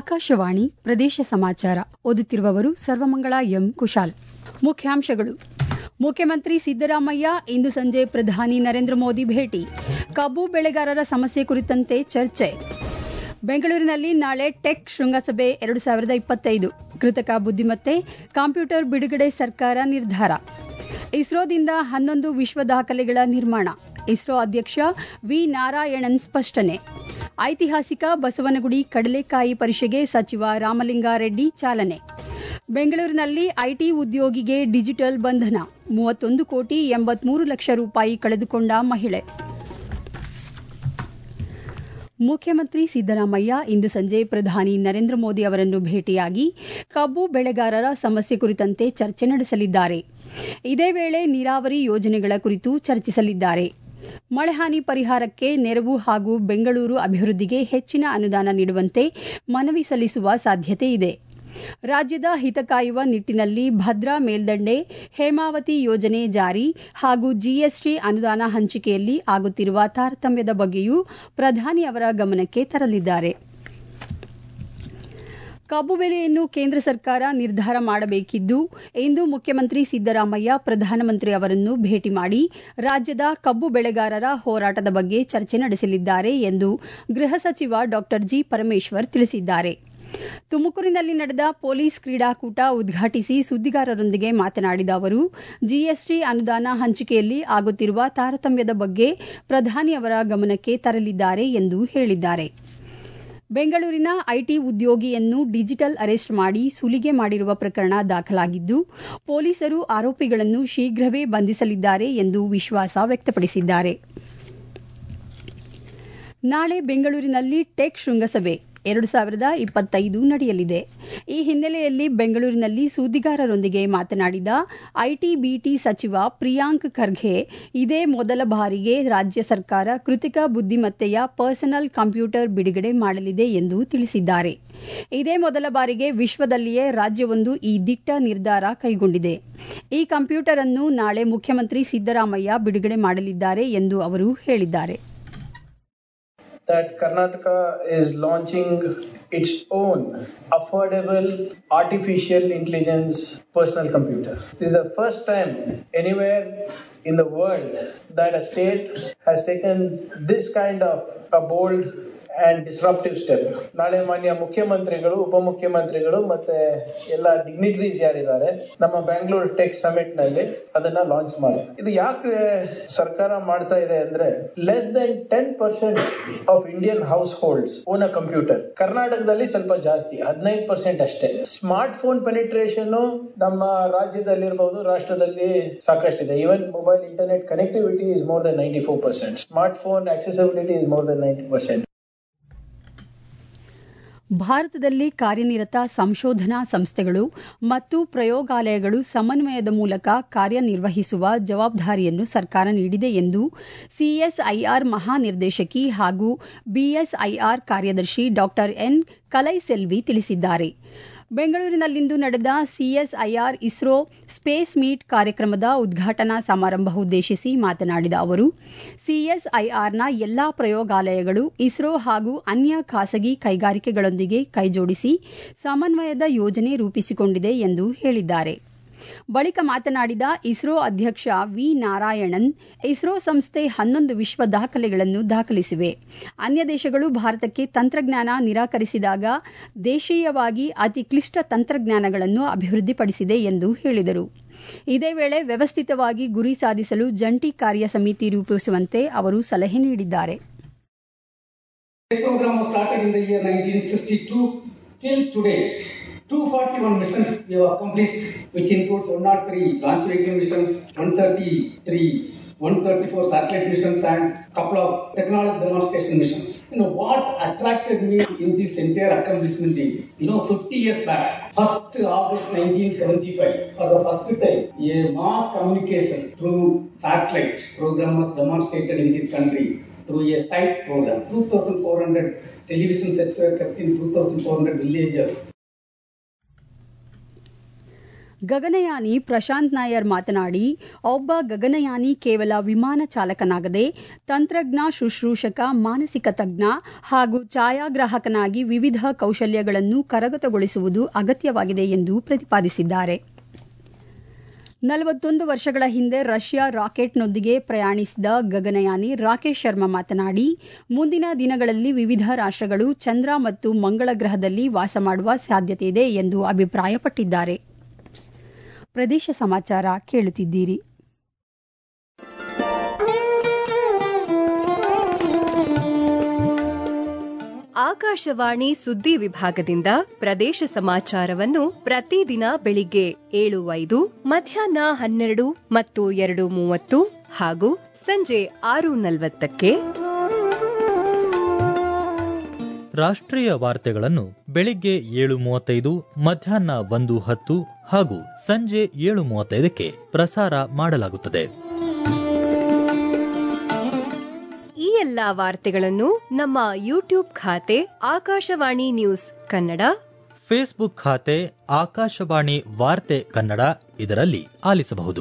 ಆಕಾಶವಾಣಿ ಪ್ರದೇಶ ಸಮಾಚಾರ ಓದುತ್ತಿರುವವರು ಸರ್ವಮಂಗಳ ಎಂ ಕುಶಾಲ್ ಮುಖ್ಯಾಂಶಗಳು ಮುಖ್ಯಮಂತ್ರಿ ಸಿದ್ದರಾಮಯ್ಯ ಇಂದು ಸಂಜೆ ಪ್ರಧಾನಿ ನರೇಂದ್ರ ಮೋದಿ ಭೇಟಿ ಕಬ್ಬು ಬೆಳೆಗಾರರ ಸಮಸ್ಯೆ ಕುರಿತಂತೆ ಚರ್ಚೆ ಬೆಂಗಳೂರಿನಲ್ಲಿ ನಾಳೆ ಟೆಕ್ ಶೃಂಗಸಭೆ ಎರಡು ಸಾವಿರದ ಇಪ್ಪತ್ತೈದು ಕೃತಕ ಬುದ್ದಿಮತ್ತೆ ಕಂಪ್ಯೂಟರ್ ಬಿಡುಗಡೆ ಸರ್ಕಾರ ನಿರ್ಧಾರ ಇಸ್ರೋದಿಂದ ಹನ್ನೊಂದು ವಿಶ್ವ ದಾಖಲೆಗಳ ನಿರ್ಮಾಣ ಇಸ್ರೋ ಅಧ್ಯಕ್ಷ ವಿ ನಾರಾಯಣನ್ ಸ್ಪಷ್ಟನೆ ಐತಿಹಾಸಿಕ ಬಸವನಗುಡಿ ಕಡಲೆಕಾಯಿ ಪರಿಷೆಗೆ ಸಚಿವ ರಾಮಲಿಂಗಾರೆಡ್ಡಿ ಚಾಲನೆ ಬೆಂಗಳೂರಿನಲ್ಲಿ ಐಟಿ ಉದ್ಯೋಗಿಗೆ ಡಿಜಿಟಲ್ ಬಂಧನ ಮೂವತ್ತೊಂದು ಕೋಟಿ ಎಂಬತ್ಮೂರು ಲಕ್ಷ ರೂಪಾಯಿ ಕಳೆದುಕೊಂಡ ಮಹಿಳೆ ಮುಖ್ಯಮಂತ್ರಿ ಸಿದ್ದರಾಮಯ್ಯ ಇಂದು ಸಂಜೆ ಪ್ರಧಾನಿ ನರೇಂದ್ರ ಮೋದಿ ಅವರನ್ನು ಭೇಟಿಯಾಗಿ ಕಬ್ಬು ಬೆಳೆಗಾರರ ಸಮಸ್ಯೆ ಕುರಿತಂತೆ ಚರ್ಚೆ ನಡೆಸಲಿದ್ದಾರೆ ಇದೇ ವೇಳೆ ನೀರಾವರಿ ಯೋಜನೆಗಳ ಕುರಿತು ಚರ್ಚಿಸಲಿದ್ದಾರೆ ಮಳೆಹಾನಿ ಪರಿಹಾರಕ್ಕೆ ನೆರವು ಹಾಗೂ ಬೆಂಗಳೂರು ಅಭಿವೃದ್ಧಿಗೆ ಹೆಚ್ಚಿನ ಅನುದಾನ ನೀಡುವಂತೆ ಮನವಿ ಸಲ್ಲಿಸುವ ಸಾಧ್ಯತೆ ಇದೆ ರಾಜ್ಯದ ಹಿತ ಕಾಯುವ ನಿಟ್ಟಿನಲ್ಲಿ ಭದ್ರಾ ಮೇಲ್ದಂಡೆ ಹೇಮಾವತಿ ಯೋಜನೆ ಜಾರಿ ಹಾಗೂ ಜಿಎಸ್ಟಿ ಅನುದಾನ ಹಂಚಿಕೆಯಲ್ಲಿ ಆಗುತ್ತಿರುವ ತಾರತಮ್ಯದ ಬಗ್ಗೆಯೂ ಪ್ರಧಾನಿ ಅವರ ಗಮನಕ್ಕೆ ತರಲಿದ್ದಾರೆ ಕಬ್ಬು ಬೆಲೆಯನ್ನು ಕೇಂದ್ರ ಸರ್ಕಾರ ನಿರ್ಧಾರ ಮಾಡಬೇಕಿದ್ದು ಇಂದು ಮುಖ್ಯಮಂತ್ರಿ ಸಿದ್ದರಾಮಯ್ಯ ಪ್ರಧಾನಮಂತ್ರಿ ಅವರನ್ನು ಭೇಟಿ ಮಾಡಿ ರಾಜ್ಯದ ಕಬ್ಬು ಬೆಳೆಗಾರರ ಹೋರಾಟದ ಬಗ್ಗೆ ಚರ್ಚೆ ನಡೆಸಲಿದ್ದಾರೆ ಎಂದು ಗೃಹ ಸಚಿವ ಡಾ ಜಿ ಪರಮೇಶ್ವರ್ ತಿಳಿಸಿದ್ದಾರೆ ತುಮಕೂರಿನಲ್ಲಿ ನಡೆದ ಪೊಲೀಸ್ ಕ್ರೀಡಾಕೂಟ ಉದ್ಘಾಟಿಸಿ ಸುದ್ದಿಗಾರರೊಂದಿಗೆ ಮಾತನಾಡಿದ ಅವರು ಜಿಎಸ್ಟಿ ಅನುದಾನ ಹಂಚಿಕೆಯಲ್ಲಿ ಆಗುತ್ತಿರುವ ತಾರತಮ್ಯದ ಬಗ್ಗೆ ಪ್ರಧಾನಿ ಅವರ ಗಮನಕ್ಕೆ ತರಲಿದ್ದಾರೆ ಎಂದು ಹೇಳಿದ್ದಾರೆ ಬೆಂಗಳೂರಿನ ಐಟಿ ಉದ್ಯೋಗಿಯನ್ನು ಡಿಜಿಟಲ್ ಅರೆಸ್ಟ್ ಮಾಡಿ ಸುಲಿಗೆ ಮಾಡಿರುವ ಪ್ರಕರಣ ದಾಖಲಾಗಿದ್ದು ಪೊಲೀಸರು ಆರೋಪಿಗಳನ್ನು ಶೀಘ್ರವೇ ಬಂಧಿಸಲಿದ್ದಾರೆ ಎಂದು ವಿಶ್ವಾಸ ವ್ಯಕ್ತಪಡಿಸಿದ್ದಾರೆ ನಾಳೆ ಬೆಂಗಳೂರಿನಲ್ಲಿ ಟೆಕ್ ಶೃಂಗಸಭೆ ಎರಡು ಸಾವಿರದ ಇಪ್ಪತ್ತೈದು ನಡೆಯಲಿದೆ ಈ ಹಿನ್ನೆಲೆಯಲ್ಲಿ ಬೆಂಗಳೂರಿನಲ್ಲಿ ಸುದ್ದಿಗಾರರೊಂದಿಗೆ ಮಾತನಾಡಿದ ಐಟಿ ಬಿಟಿ ಸಚಿವ ಪ್ರಿಯಾಂಕ್ ಖರ್ಗೆ ಇದೇ ಮೊದಲ ಬಾರಿಗೆ ರಾಜ್ಯ ಸರ್ಕಾರ ಕೃತಿಕ ಬುದ್ದಿಮತ್ತೆಯ ಪರ್ಸನಲ್ ಕಂಪ್ಯೂಟರ್ ಬಿಡುಗಡೆ ಮಾಡಲಿದೆ ಎಂದು ತಿಳಿಸಿದ್ದಾರೆ ಇದೇ ಮೊದಲ ಬಾರಿಗೆ ವಿಶ್ವದಲ್ಲಿಯೇ ರಾಜ್ಯವೊಂದು ಈ ದಿಟ್ಟ ನಿರ್ಧಾರ ಕೈಗೊಂಡಿದೆ ಈ ಕಂಪ್ಯೂಟರ್ ಅನ್ನು ನಾಳೆ ಮುಖ್ಯಮಂತ್ರಿ ಸಿದ್ದರಾಮಯ್ಯ ಬಿಡುಗಡೆ ಮಾಡಲಿದ್ದಾರೆ ಎಂದು ಅವರು ಹೇಳಿದ್ದಾರೆ that Karnataka is launching its own affordable artificial intelligence personal computer. This is the first time anywhere in the world that a state has taken this kind of a bold and disruptive step ನಾಳೆ ಮಾನ್ಯ ಮುಖ್ಯಮಂತ್ರಿಗಳು ಉಪಮುಖ್ಯಮಂತ್ರಿಗಳು ಮತ್ತೆ ಎಲ್ಲ dignitaries ಯಾರಿದ್ದಾರೆ ನಮ್ಮ Bangalore tech summit ನಲ್ಲಿ ಅದನ್ನ ಲಾಂಚ್ ಮಾಡ್ತಾರೆ ಇದು ಯಾಕೆ ಸರ್ಕಾರ ಮಾಡ್ತಾ ಇದೆ ಅಂದ್ರೆ less than ten percent of Indian households own a computer ಕರ್ನಾಟಕದಲ್ಲಿ ಸ್ವಲ್ಪ ಜಾಸ್ತಿ ಹದಿನೈದು ಪರ್ಸೆಂಟ್ ಅಷ್ಟೇ ಸ್ಮಾರ್ಟ್ ಫೋನ್ ಪೆನಿಟ್ರೇಷನ್ ನಮ್ಮ ರಾಜ್ಯದಲ್ಲಿರ್ಬಹುದು ರಾಷ್ಟ್ರದಲ್ಲಿ ಸಾಕಷ್ಟಿದೆ even mobile internet connectivity is more than ninety four percent smart phone accessibility is more than ninety percent ಭಾರತದಲ್ಲಿ ಕಾರ್ಯನಿರತ ಸಂಶೋಧನಾ ಸಂಸ್ಥೆಗಳು ಮತ್ತು ಪ್ರಯೋಗಾಲಯಗಳು ಸಮನ್ವಯದ ಮೂಲಕ ಕಾರ್ಯನಿರ್ವಹಿಸುವ ಜವಾಬ್ದಾರಿಯನ್ನು ಸರ್ಕಾರ ನೀಡಿದೆ ಎಂದು ಸಿಎಸ್ಐಆರ್ ಮಹಾನಿರ್ದೇಶಕಿ ಹಾಗೂ ಬಿಎಸ್ಐಆರ್ ಕಾರ್ಯದರ್ಶಿ ಡಾ ಎನ್ ಕಲೈಸೆಲ್ವಿ ತಿಳಿಸಿದ್ದಾರೆ ಬೆಂಗಳೂರಿನಲ್ಲಿಂದು ನಡೆದ ಸಿಎಸ್ಐಆರ್ ಇಸ್ರೋ ಸ್ಪೇಸ್ ಮೀಟ್ ಕಾರ್ಯಕ್ರಮದ ಉದ್ಘಾಟನಾ ಸಮಾರಂಭ ಉದ್ದೇಶಿಸಿ ಮಾತನಾಡಿದ ಅವರು ಸಿಎಸ್ಐಆರ್ನ ಎಲ್ಲಾ ಪ್ರಯೋಗಾಲಯಗಳು ಇಸ್ರೋ ಹಾಗೂ ಅನ್ಯ ಖಾಸಗಿ ಕೈಗಾರಿಕೆಗಳೊಂದಿಗೆ ಕೈಜೋಡಿಸಿ ಸಮನ್ವಯದ ಯೋಜನೆ ರೂಪಿಸಿಕೊಂಡಿದೆ ಎಂದು ಹೇಳಿದ್ದಾರೆ ಬಳಿಕ ಮಾತನಾಡಿದ ಇಸ್ರೋ ಅಧ್ಯಕ್ಷ ವಿ ನಾರಾಯಣನ್ ಇಸ್ರೋ ಸಂಸ್ಥೆ ಹನ್ನೊಂದು ವಿಶ್ವ ದಾಖಲೆಗಳನ್ನು ದಾಖಲಿಸಿವೆ ಅನ್ಯ ದೇಶಗಳು ಭಾರತಕ್ಕೆ ತಂತ್ರಜ್ಞಾನ ನಿರಾಕರಿಸಿದಾಗ ದೇಶೀಯವಾಗಿ ಅತಿ ಕ್ಲಿಷ್ಟ ತಂತ್ರಜ್ಞಾನಗಳನ್ನು ಅಭಿವೃದ್ಧಿಪಡಿಸಿದೆ ಎಂದು ಹೇಳಿದರು ಇದೇ ವೇಳೆ ವ್ಯವಸ್ಥಿತವಾಗಿ ಗುರಿ ಸಾಧಿಸಲು ಜಂಟಿ ಕಾರ್ಯ ಸಮಿತಿ ರೂಪಿಸುವಂತೆ ಅವರು ಸಲಹೆ ನೀಡಿದ್ದಾರೆ This program was started in the year 1962 till today. 241 missions we have accomplished, which includes 103 launch vehicle missions, 133 134 satellite missions and couple of technology demonstration missions. You know what attracted me in this entire accomplishment is, you know, 50 years back, 1st August 1975, for the first time, a mass communication through satellite program was demonstrated in this country through a site program. 2,400 television sets were kept in 2,400 villages. ಗಗನಯಾನಿ Prashant Nair ಮಾತನಾಡಿ ಒಬ್ಬ ಗಗನಯಾನಿ ಕೇವಲ ವಿಮಾನ ಚಾಲಕನಾಗದೆ ತಂತ್ರಜ್ಞ ಶುಶ್ರೂಷಕ ಮಾನಸಿಕ ತಜ್ಞ ಹಾಗೂ ಛಾಯಾಗ್ರಾಹಕನಾಗಿ ವಿವಿಧ ಕೌಶಲ್ಯಗಳನ್ನು ಕರಗತಗೊಳಿಸುವುದು ಅಗತ್ಯವಾಗಿದೆ ಎಂದು ಪ್ರತಿಪಾದಿಸಿದ್ದಾರೆ ನಲವತ್ತೊಂದು ವರ್ಷಗಳ ಹಿಂದೆ ರಷ್ಯಾ ರಾಕೆಟ್ನೊಂದಿಗೆ ಪ್ರಯಾಣಿಸಿದ ಗಗನಯಾನಿ ರಾಕೇಶ್ ಶರ್ಮಾ ಮಾತನಾಡಿ ಮುಂದಿನ ದಿನಗಳಲ್ಲಿ ವಿವಿಧ ರಾಷ್ಟ್ರಗಳು ಚಂದ್ರ ಮತ್ತು ಮಂಗಳ ಗ್ರಹದಲ್ಲಿ ವಾಸ ಮಾಡುವ ಸಾಧ್ಯತೆಯಿದೆ ಎಂದು ಅಭಿಪ್ರಾಯಪಟ್ಟಿದ್ದಾರೆ ಪ್ರದೇಶ ಸಮಾಚಾರ ಕೇಳುತ್ತಿದ್ದೀರಿ ಆಕಾಶವಾಣಿ ಸುದ್ದಿ ವಿಭಾಗದಿಂದ ಪ್ರದೇಶ ಸಮಾಚಾರವನ್ನು ಪ್ರತಿದಿನ ಬೆಳಿಗ್ಗೆ ಏಳು ಐದು ಮಧ್ಯಾಹ್ನ ಹನ್ನೆರಡು ಮತ್ತು ಎರಡು ಮೂವತ್ತು ಹಾಗೂ ಸಂಜೆ ಆರು ನಲವತ್ತಕ್ಕೆ ರಾಷ್ಟ್ರೀಯ ವಾರ್ತೆಗಳನ್ನು ಬೆಳಿಗ್ಗೆ ಏಳು ಮೂವತ್ತೈದು ಮಧ್ಯಾಹ್ನ ಒಂದು ಹತ್ತು ಹಾಗೂ ಸಂಜೆ ಏಳು ಮೂವತ್ತೈದಕ್ಕೆ ಪ್ರಸಾರ ಮಾಡಲಾಗುತ್ತದೆ ಈ ಎಲ್ಲಾ ವಾರ್ತೆಗಳನ್ನು ನಮ್ಮ ಯೂಟ್ಯೂಬ್ ಖಾತೆ ಆಕಾಶವಾಣಿ ನ್ಯೂಸ್ ಕನ್ನಡ ಫೇಸ್ಬುಕ್ ಖಾತೆ ಆಕಾಶವಾಣಿ ವಾರ್ತೆ ಕನ್ನಡ ಇದರಲ್ಲಿ ಆಲಿಸಬಹುದು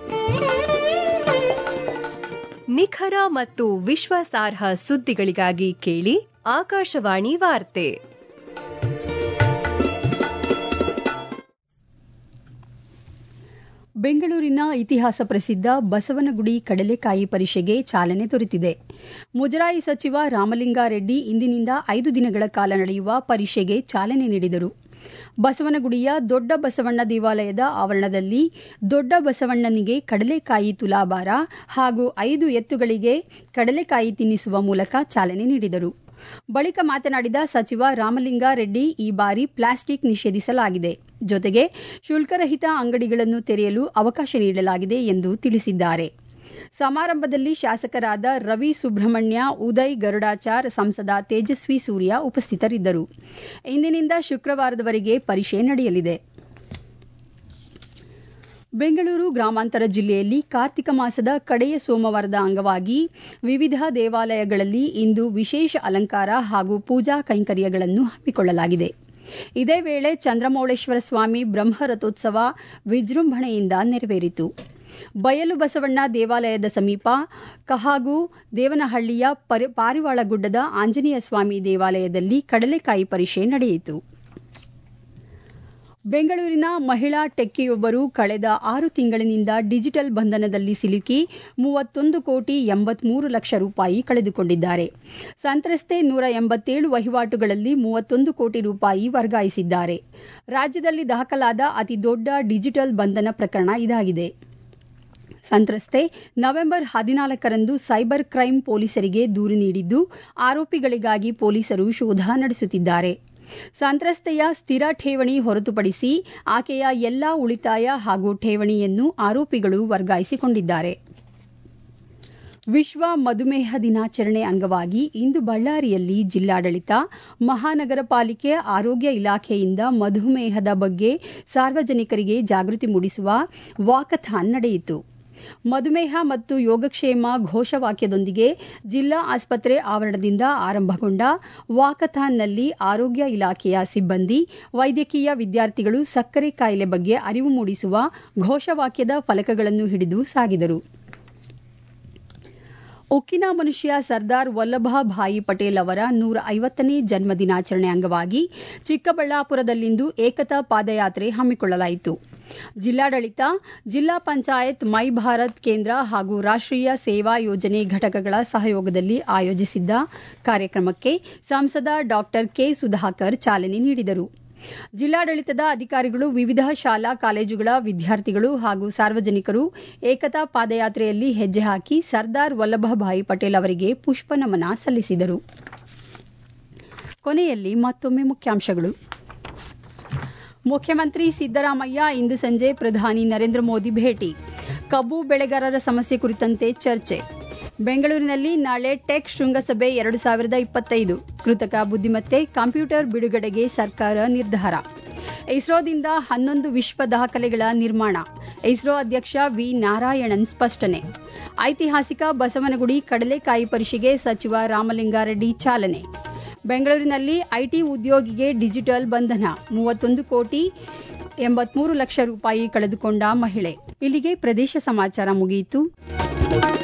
ನಿಖರ ಮತ್ತು ವಿಶ್ವಾಸಾರ್ಹ ಸುದ್ದಿಗಳಿಗಾಗಿ ಕೇಳಿ ಆಕಾಶವಾಣಿ ವಾರ್ತೆ ಬೆಂಗಳೂರಿನ ಇತಿಹಾಸ ಪ್ರಸಿದ್ಧ ಬಸವನಗುಡಿ ಕಡಲೆಕಾಯಿ ಪರಿಷೆಗೆ ಚಾಲನೆ ದೊರೆತಿದೆ ಮುಜರಾಯಿ ಸಚಿವ ರಾಮಲಿಂಗಾರೆಡ್ಡಿ ಇಂದಿನಿಂದ ಐದು ದಿನಗಳ ಕಾಲ ನಡೆಯುವ ಪರಿಷೆಗೆ ಚಾಲನೆ ನೀಡಿದರು ಬಸವನಗುಡಿಯ ದೊಡ್ಡ ಬಸವಣ್ಣ ದೇವಾಲಯದ ಆವರಣದಲ್ಲಿ ದೊಡ್ಡ ಬಸವಣ್ಣನಿಗೆ ಕಡಲೆಕಾಯಿ ತುಲಾಭಾರ ಹಾಗೂ ಐದು ಎತ್ತುಗಳಿಗೆ ಕಡಲೆಕಾಯಿ ತಿನ್ನಿಸುವ ಮೂಲಕ ಚಾಲನೆ ನೀಡಿದರು ಬಳಿಕ ಮಾತನಾಡಿದ ಸಚಿವ ರಾಮಲಿಂಗಾರೆಡ್ಡಿ ಈ ಬಾರಿ ಪ್ಲಾಸ್ಟಿಕ್ ನಿಷೇಧಿಸಲಾಗಿದೆ ಜೊತೆಗೆ ಶುಲ್ಕರಹಿತ ಅಂಗಡಿಗಳನ್ನು ತೆರೆಯಲು ಅವಕಾಶ ನೀಡಲಾಗಿದೆ ಎಂದು ತಿಳಿಸಿದ್ದಾರೆ ಸಮಾರಂಭದಲ್ಲಿ ಶಾಸಕರಾದ ರವಿ ಸುಬ್ರಹ್ಮಣ್ಯ ಉದಯ್ ಗರುಡಾಚಾರ್ ಸಂಸದ ತೇಜಸ್ವಿ ಸೂರ್ಯ ಉಪಸ್ಥಿತರಿದ್ದರು ಇಂದಿನಿಂದ ಶುಕ್ರವಾರದವರೆಗೆ ಪರಿಷೆ ನಡೆಯಲಿದೆ ಬೆಂಗಳೂರು ಗ್ರಾಮಾಂತರ ಜಿಲ್ಲೆಯಲ್ಲಿ ಕಾರ್ತಿಕ ಮಾಸದ ಕಡೆಯ ಸೋಮವಾರದ ಅಂಗವಾಗಿ ವಿವಿಧ ದೇವಾಲಯಗಳಲ್ಲಿ ಇಂದು ವಿಶೇಷ ಅಲಂಕಾರ ಹಾಗೂ ಪೂಜಾ ಕೈಂಕರ್ಯಗಳನ್ನು ಹಮ್ಮಿಕೊಳ್ಳಲಾಗಿದೆ ಇದೇ ವೇಳೆ ಚಂದ್ರಮೌಳೇಶ್ವರ ಸ್ವಾಮಿ ಬ್ರಹ್ಮರಥೋತ್ಸವ ವಿಜೃಂಭಣೆಯಿಂದ ನೆರವೇರಿತು ಬಯಲು ಬಸವಣ್ಣ ದೇವಾಲಯದ ಸಮೀಪ ಕಹಾಗು ದೇವನಹಳ್ಳಿಯ ಪಾರಿವಾಳ ಗುಡ್ಡದ ಆಂಜನೇಯ ಸ್ವಾಮಿ ದೇವಾಲಯದಲ್ಲಿ ಕಡಲೆಕಾಯಿ ಪರಿಷೆ ನಡೆಯಿತು ಬೆಂಗಳೂರಿನ ಮಹಿಳಾ ಟೆಕ್ಕಿಯೊಬ್ಬರು ಕಳೆದ ಆರು ತಿಂಗಳಿನಿಂದ ಡಿಜಿಟಲ್ ಬಂಧನದಲ್ಲಿ ಸಿಲುಕಿ ಮೂವತ್ತೊಂದು ಕೋಟಿ ಎಂಬತ್ಮೂರು ಲಕ್ಷ ರೂಪಾಯಿ ಕಳೆದುಕೊಂಡಿದ್ದಾರೆ ಸಂತ್ರಸ್ತೆ ನೂರ ಎಂಬತ್ತೇಳು ವಹಿವಾಟುಗಳಲ್ಲಿ ಮೂವತ್ತೊಂದು ಕೋಟಿ ರೂಪಾಯಿ ವರ್ಗಾಯಿಸಿದ್ದಾರೆ ರಾಜ್ಯದಲ್ಲಿ ದಾಖಲಾದ ಅತಿದೊಡ್ಡ ಡಿಜಿಟಲ್ ಬಂಧನ ಪ್ರಕರಣ ಇದಾಗಿದೆ ಸಂತ್ರಸ್ತೆ ನವೆಂಬರ್ ಹದಿನಾಲ್ಕರಂದು ಸೈಬರ್ ಕ್ರೈಂ ಪೊಲೀಸರಿಗೆ ದೂರು ನೀಡಿದ್ದು ಆರೋಪಿಗಳಿಗಾಗಿ ಪೊಲೀಸರು ಶೋಧ ನಡೆಸುತ್ತಿದ್ದಾರೆ ಸಂತ್ರಸ್ತೆಯ ಸ್ಥಿರ ಠೇವಣಿ ಹೊರತುಪಡಿಸಿ ಆಕೆಯ ಎಲ್ಲಾ ಉಳಿತಾಯ ಹಾಗೂ ಠೇವಣಿಯನ್ನು ಆರೋಪಿಗಳು ವರ್ಗಾಯಿಸಿಕೊಂಡಿದ್ದಾರೆ ವಿಶ್ವ ಮಧುಮೇಹ ದಿನಾಚರಣೆ ಅಂಗವಾಗಿ ಇಂದು ಬಳ್ಳಾರಿಯಲ್ಲಿ ಜಿಲ್ಲಾಡಳಿತ ಮಹಾನಗರ ಪಾಲಿಕೆ ಆರೋಗ್ಯ ಇಲಾಖೆಯಿಂದ ಮಧುಮೇಹದ ಬಗ್ಗೆ ಸಾರ್ವಜನಿಕರಿಗೆ ಜಾಗೃತಿ ಮೂಡಿಸುವ ವಾಕಥಾನ್ ನಡೆಯಿತು ಮಧುಮೇಹ ಮತ್ತು ಯೋಗಕ್ಷೇಮ ಘೋಷವಾಕ್ಯದೊಂದಿಗೆ ಜಿಲ್ಲಾ ಆಸ್ಪತ್ರೆ ಆವರಣದಿಂದ ಆರಂಭಗೊಂಡ ವಾಕಥಾನ್ನಲ್ಲಿ ಆರೋಗ್ಯ ಇಲಾಖೆಯ ಸಿಬ್ಬಂದಿ ವೈದ್ಯಕೀಯ ವಿದ್ಯಾರ್ಥಿಗಳು ಸಕ್ಕರೆ ಕಾಯಿಲೆ ಬಗ್ಗೆ ಅರಿವು ಮೂಡಿಸುವ ಘೋಷವಾಕ್ಯದ ಫಲಕಗಳನ್ನು ಹಿಡಿದು ಸಾಗಿದರು ಉಕ್ಕಿನ ಮನುಷ್ಯ ಸರ್ದಾರ್ ವಲ್ಲಭಭಾಯಿ ಪಟೇಲ್ ಅವರ ನೂರ ಐವತ್ತನೇ ಜನ್ಮ ದಿನಾಚರಣೆ ಅಂಗವಾಗಿ ಚಿಕ್ಕಬಳ್ಳಾಪುರದಲ್ಲಿಂದು ಏಕತಾ ಪಾದಯಾತ್ರೆ ಹಮ್ಮಿಕೊಳ್ಳಲಾಯಿತು ಜಿಲ್ಲಾಡಳಿತ ಜಿಲ್ಲಾ ಪಂಚಾಯತ್ ಮೈ ಭಾರತ್ ಕೇಂದ್ರ ಹಾಗೂ ರಾಷ್ಟ್ರೀಯ ಸೇವಾ ಯೋಜನೆ ಘಟಕಗಳ ಸಹಯೋಗದಲ್ಲಿ ಆಯೋಜಿಸಿದ್ದ ಕಾರ್ಯಕ್ರಮಕ್ಕೆ ಸಂಸದ ಡಾ ಕೆ ಸುಧಾಕರ್ ಚಾಲನೆ ನೀಡಿದರು ಜಿಲ್ಲಾಡಳಿತದ ಅಧಿಕಾರಿಗಳು ವಿವಿಧ ಶಾಲಾ ಕಾಲೇಜುಗಳ ವಿದ್ಯಾರ್ಥಿಗಳು ಹಾಗೂ ಸಾರ್ವಜನಿಕರು ಏಕತಾ ಪಾದಯಾತ್ರೆಯಲ್ಲಿ ಹೆಜ್ಜೆ ಹಾಕಿ ಸರ್ದಾರ್ ವಲ್ಲಭಭಾಯಿ ಪಟೇಲ್ ಅವರಿಗೆ ಪುಷ್ಪ ನಮನ ಸಲ್ಲಿಸಿದರು ಕೊನೆಯಲ್ಲಿ ಮತ್ತೊಮ್ಮೆ ಮುಖ್ಯಾಂಶಗಳು ಮುಖ್ಯಮಂತ್ರಿ ಸಿದ್ದರಾಮಯ್ಯ ಇಂದು ಸಂಜೆ ಪ್ರಧಾನಿ ನರೇಂದ್ರ ಮೋದಿ ಭೇಟಿ ಕಬ್ಬು ಬೆಳೆಗಾರರ ಸಮಸ್ಯೆ ಕುರಿತಂತೆ ಚರ್ಚೆ ಬೆಂಗಳೂರಿನಲ್ಲಿ ನಾಳೆ ಟೆಕ್ ಶೃಂಗಸಭೆ ಎರಡು ಸಾವಿರದ ಇಪ್ಪತ್ತೈದು ಕೃತಕ ಬುದ್ದಿಮತ್ತೆ ಕಂಪ್ಯೂಟರ್ ಬಿಡುಗಡೆಗೆ ಸರ್ಕಾರ ನಿರ್ಧಾರ ಇಸ್ರೋದಿಂದ ಹನ್ನೊಂದು ವಿಶ್ವ ದಾಖಲೆಗಳ ನಿರ್ಮಾಣ ಇಸ್ರೋ ಅಧ್ಯಕ್ಷ ವಿ ನಾರಾಯಣನ್ ಸ್ಪಷ್ಟನೆ ಐತಿಹಾಸಿಕ ಬಸವನಗುಡಿ ಕಡಲೆಕಾಯಿ ಪರಿಷೆಗೆ ಸಚಿವ ರಾಮಲಿಂಗಾರೆಡ್ಡಿ ಚಾಲನೆ ಬೆಂಗಳೂರಿನಲ್ಲಿ ಐಟಿ ಉದ್ಯೋಗಿಗೆ ಡಿಜಿಟಲ್ ಬಂಧನ ಮೂವತ್ತೊಂದು ಕೋಟಿ ಎಂಬತ್ಮೂರು ಲಕ್ಷ ರೂಪಾಯಿ ಕಳೆದುಕೊಂಡ ಮಹಿಳೆ ಇಲ್ಲಿಗೆ ಪ್ರದೇಶ ಸಮಾಚಾರ ಮುಗಿಯಿತು